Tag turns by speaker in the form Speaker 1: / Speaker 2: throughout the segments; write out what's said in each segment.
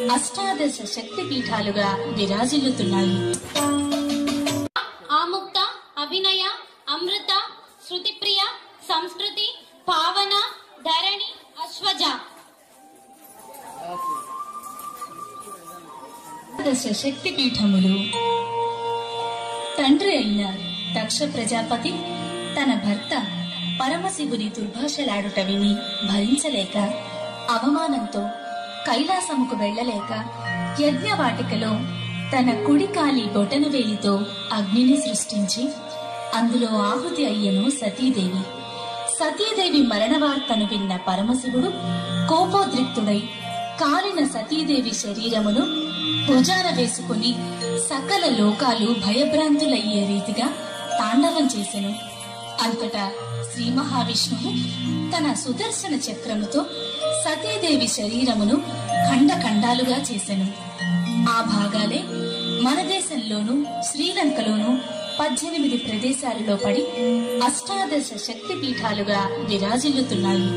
Speaker 1: అష్టాదశ శక్తి పీఠాలుగా విరాజిల్లుతున్నాయి
Speaker 2: ఆముక్త అభినయ అమృత శృతిప్రియ సంస్కృతి పావన ధరణి అశ్వజ
Speaker 1: దశ శక్తి పీఠములు తండ్రి అయిన దక్ష ప్రజాపతి తన భర్త పరమశివుని దుర్భాషలాడుట విని భరించలేక అవమానంతో కైలాసముకు వెళ్ళలేక యజ్ఞవాటికలో తన కుడి కాలి బొటనవేలితో అగ్నిని సృష్టించి అందులో ఆహుతి అయ్యను సతీదేవి సతీదేవి మరణ వార్తను విన్న పరమశివుడు కోపోద్రిక్తుడై కాలిన సతీదేవి శరీరమును భుజాన వేసుకుని సకల లోకాలు భయభ్రాంతులయ్యే రీతిగా తాండవం చేసెను అంతటా శ్రీ మహావిష్ణువు తన సుదర్శన చక్రముతో సతీదేవి శరీరమును ఖండ ఖండాలుగా చేసెను ఆ భాగాలే మన దేశంలోను శ్రీలంకలోను పద్దెనిమిది ప్రదేశాలలో పడి అష్టాదశ శక్తి పీఠాలుగా విరాజిల్లుతున్నాయి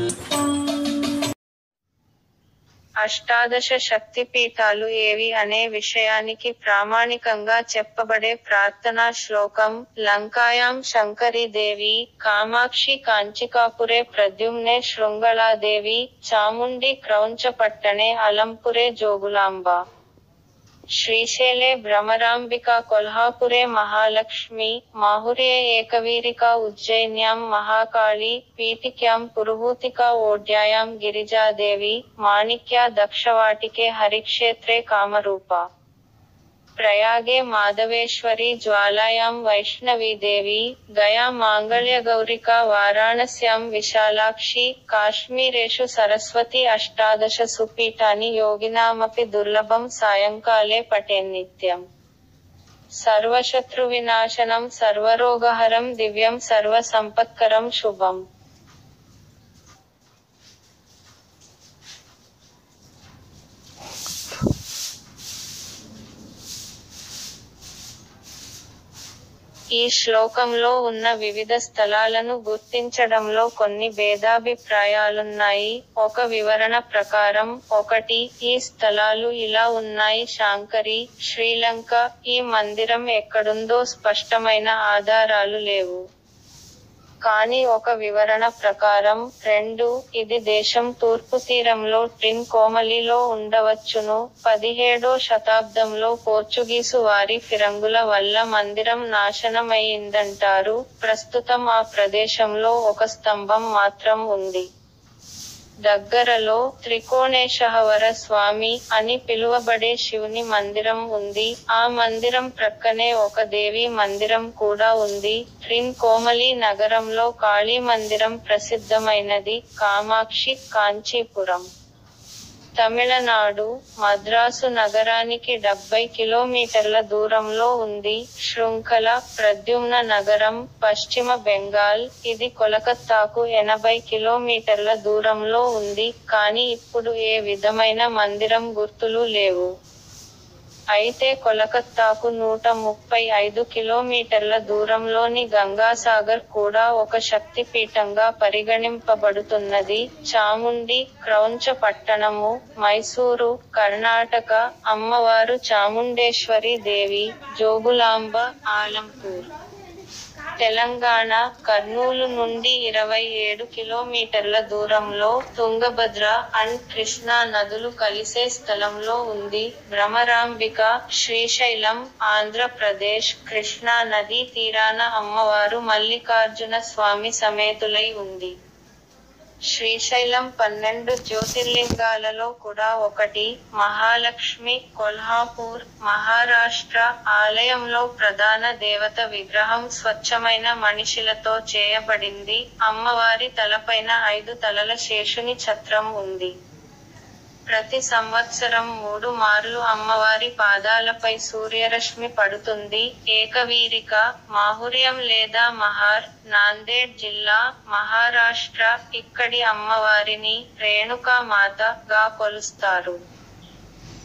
Speaker 3: అష్టాదశ శక్తిపీఠాలు ఏవి అనే విషయానికి ప్రామాణికంగా చెప్పబడే ప్రార్థనా శ్లోకం లంకాయాం శంకరి దేవి కామాక్షి కాంచికాపురే ప్రద్యుమ్నే శృంగళాదేవి చాముండి క్రౌంచపట్టణే అలంపురే జోగులాంబ శ్రీశైలే భ్రమరాంబికా కొల్హాపురే మహాలక్ష్మి మాహుర్యే ఏకవీరికా ఉజ్జయిన్యాం మహాకాళి పీఠిక్యాం పురుహూతికా ఓడ్యాయాం గిరిజాదేవి మాణిక్యా దక్షవాటికే హరిక్షేత్రే కామరూపా ప్రయాగే మాధవేశ్వరి జ్వాలాయాం వైష్ణవీదేవి గయా మాంగళ్యగౌరికా వారాణస్యాం విశాలాక్షి కాశ్మీరేషు సరస్వతి అష్టాదశ సుపీఠాని యోగినామపి దుర్లభం సాయంకాలే పఠేన్నిత్యం సర్వశత్రువినాశనం సర్వరోగహరం దివ్యం సర్వసంపత్కరం శుభం ఈ శ్లోకంలో ఉన్న వివిధ స్థలాలను గుర్తించడంలో కొన్ని భేదాభిప్రాయాలున్నాయి ఒక వివరణ ప్రకారం ఒకటి ఈ స్థలాలు ఇలా ఉన్నాయి శాంకరి శ్రీలంక ఈ మందిరం ఎక్కడుందో స్పష్టమైన ఆధారాలు లేవు కానీ ఒక వివరణ ప్రకారం రెండు ఇది దేశం తూర్పు తీరంలో ట్రిన్ కోమలిలో ఉండవచ్చును పదిహేడో శతాబ్దంలో పోర్చుగీసు వారి ఫిరంగుల వల్ల మందిరం నాశనమయ్యిందంటారు ప్రస్తుతం ఆ ప్రదేశంలో ఒక స్తంభం మాత్రం ఉంది దగ్గరలో త్రికోణేశహవర స్వామి అని పిలువబడే శివుని మందిరం ఉంది ఆ మందిరం ప్రక్కనే ఒక దేవి మందిరం కూడా ఉంది ట్రిన్ కోమలి నగరంలో కాళీ మందిరం ప్రసిద్ధమైనది కామాక్షి కాంచీపురం తమిళనాడు మద్రాసు నగరానికి డెబ్బై కిలోమీటర్ల దూరంలో ఉంది శృంఖల ప్రద్యుమ్న నగరం పశ్చిమ బెంగాల్ ఇది కొలకత్తాకు ఎనభై కిలోమీటర్ల దూరంలో ఉంది కానీ ఇప్పుడు ఏ విధమైన మందిరం గుర్తులు లేవు అయితే కొలకత్తాకు నూట ముప్పై ఐదు కిలోమీటర్ల దూరంలోని గంగాసాగర్ కూడా ఒక శక్తిపీఠంగా పరిగణింపబడుతున్నది చాముండి క్రౌంచ పట్టణము మైసూరు కర్ణాటక అమ్మవారు చాముండేశ్వరి దేవి జోగులాంబ ఆలంపూర్ తెలంగాణ కర్నూలు నుండి ఇరవై ఏడు కిలోమీటర్ల దూరంలో తుంగభద్ర అండ్ కృష్ణా నదులు కలిసే స్థలంలో ఉంది భ్రమరాంబిక శ్రీశైలం ఆంధ్రప్రదేశ్ కృష్ణా నదీ తీరాన అమ్మవారు మల్లికార్జున స్వామి సమేతులై ఉంది శ్రీశైలం పన్నెండు జ్యోతిర్లింగాలలో కూడా ఒకటి మహాలక్ష్మి కొల్హాపూర్ మహారాష్ట్ర ఆలయంలో ప్రధాన దేవత విగ్రహం స్వచ్ఛమైన మనిషిలతో చేయబడింది అమ్మవారి తలపైన ఐదు తలల శేషుని ఛత్రం ఉంది ప్రతి సంవత్సరం మూడు మార్లు అమ్మవారి పాదాలపై సూర్యరశ్మి పడుతుంది ఏకవీరిక మాహుర్యం లేదా మహార్ నాందేడ్ జిల్లా మహారాష్ట్ర ఇక్కడి అమ్మవారిని రేణుకా మాత గా కొలుస్తారు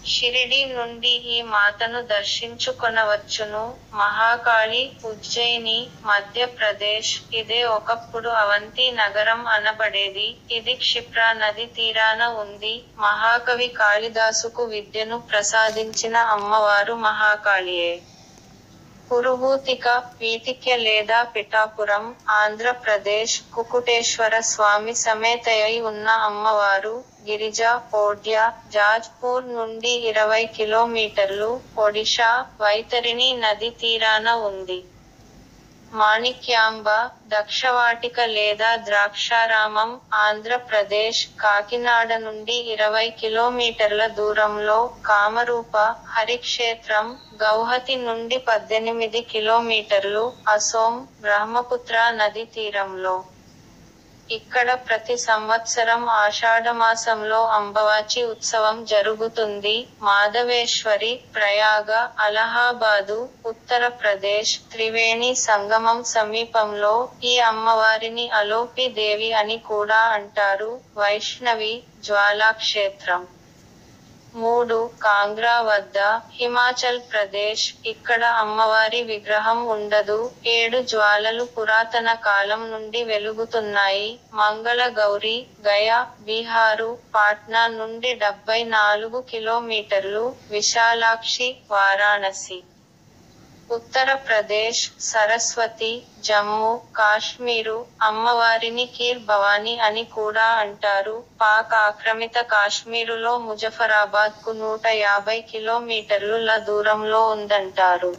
Speaker 3: షిరిడి నుండి ఈ మాతను దర్శించుకొనవచ్చును మహాకాళి ఉజ్జయిని మధ్యప్రదేశ్ ఇదే ఒకప్పుడు అవంతి నగరం అనబడేది ఇది క్షిప్రా నది తీరాన ఉంది మహాకవి కాళిదాసుకు విద్యను ప్రసాదించిన అమ్మవారు మహాకాళియే పురుహూతిక పీఠిక్య లేదా పిఠాపురం ఆంధ్రప్రదేశ్ కుకుటేశ్వర స్వామి సమేతయై ఉన్న అమ్మవారు గిరిజ ఓడ్య జాజ్పూర్ నుండి ఇరవై కిలోమీటర్లు ఒడిషా వైతరిణి నది తీరాన ఉంది మాణిక్యాంబ దక్షవాటిక లేదా ద్రాక్షారామం ఆంధ్రప్రదేశ్ కాకినాడ నుండి ఇరవై కిలోమీటర్ల దూరంలో కామరూప హరిక్షేత్రం గౌహతి నుండి పద్దెనిమిది కిలోమీటర్లు అసోం బ్రహ్మపుత్ర నది తీరంలో ఇక్కడ ప్రతి సంవత్సరం ఆషాఢమాసంలో అంబవాచి ఉత్సవం జరుగుతుంది మాధవేశ్వరి ప్రయాగ అలహాబాదు ఉత్తరప్రదేశ్ త్రివేణి సంగమం సమీపంలో ఈ అమ్మవారిని అలోపి దేవి అని కూడా అంటారు వైష్ణవి జ్వాలాక్షేత్రం మూడు కాంగ్రా వద్ద హిమాచల్ ప్రదేశ్ ఇక్కడ అమ్మవారి విగ్రహం ఉండదు ఏడు జ్వాలలు పురాతన కాలం నుండి వెలుగుతున్నాయి మంగళ గౌరి గయా బీహారు పాట్నా నుండి డెబ్బై నాలుగు కిలోమీటర్లు విశాలాక్షి వారాణసి ఉత్తరప్రదేశ్ సరస్వతి జమ్మూ కాశ్మీరు అమ్మవారిని కీర్ భవాని అని కూడా అంటారు పాక్ ఆక్రమిత కాశ్మీరులో ముజఫరాబాద్ కు నూట యాభై కిలోమీటర్లు ల దూరంలో ఉందంటారు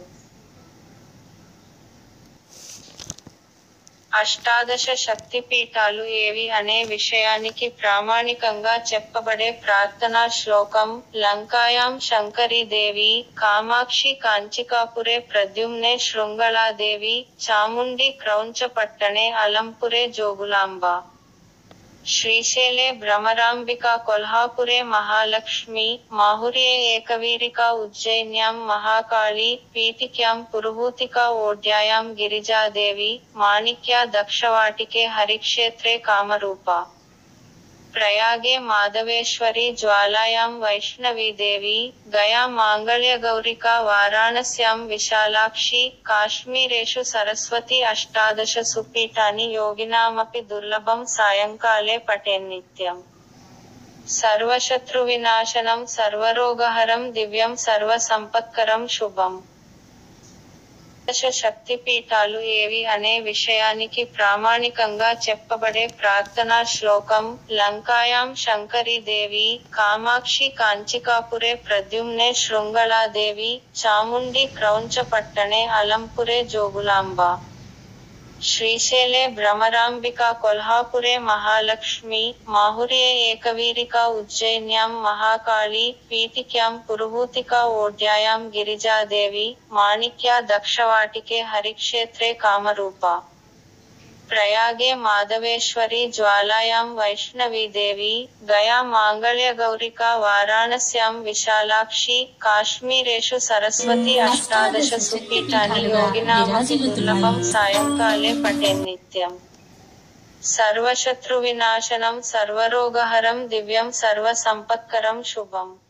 Speaker 3: అష్టాదశ శక్తిపీఠాలు ఏవి అనే విషయానికి ప్రామాణికంగా చెప్పబడే ప్రార్థనా శ్లోకం లంకాయాం శంకరీదేవి కామాక్షి కాంచికాపురే ప్రద్యుమ్నే శృంగళాదేవి చాముండి క్రౌంచపట్టణే అలంపురే జోగులాంబ శ్రీశైలే భ్రమరాంబికా కొల్హాపురే మహాలక్ష్మి మాహుర్యే ఏకవీరికా ఉజ్జయిన్యాం మహాకాళి పీఠిక్యాం పురుహూతికా ఓడ్యాయాం గిరిజాదేవి మాణిక్యా దక్షవాటికే హరిక్షేత్రే కామరూపా ప్రయాగే మాధవేశ్వరి జ్వాలాయాం వైష్ణవీదేవి గయా మాంగళ్యగౌరికా వారాణస్యాం విశాలాక్షి కాశ్మీరేషు సరస్వతి అష్టాదశ సుపీఠాని యోగినామపి దుర్లభం సాయంకాలే పఠేన్నిత్యం సర్వశత్రువినాశనం సర్వరోగహరం దివ్యం సర్వసంపత్కరం శుభం దశ శక్తిపీఠాలు ఏవి అనే విషయానికి ప్రామాణికంగా చెప్పబడే ప్రార్థనా శ్లోకం లంకాయాం శంకరీదేవి కామాక్షి కాంచికాపురే ప్రద్యుమ్నే శృంగళాదేవి చాముండి క్రౌంచపట్టణే అలంపురే జోగులాంబ శ్రీశైలే భ్రమరాంబికా కొల్హాపురే మహాలక్ష్మి మాహుర్యే ఏకవీరికా ఉజ్జయిన్యాం మహాకాళి పీఠిక్యాం పురుహూతికా ఓడ్యాయాం గిరిజాదేవి మాణిక్యా దక్షవాటికే హరిక్షేత్రే కామరూపా ప్రయాగే మాధవేశ్వరి జ్వాలాయాం వైష్ణవీదేవి గయా మాంగళ్యగౌరికా వారాణస్యాం విశాలాక్షి కాశ్మీరేషు సరస్వతి అష్టాదశ సుపీఠాని యోగినామపి దుర్లభం సాయంకాలే పఠేన్నిత్యం సర్వశత్రువినాశనం సర్వరోగహరం దివ్యం సర్వసంపత్కరం శుభం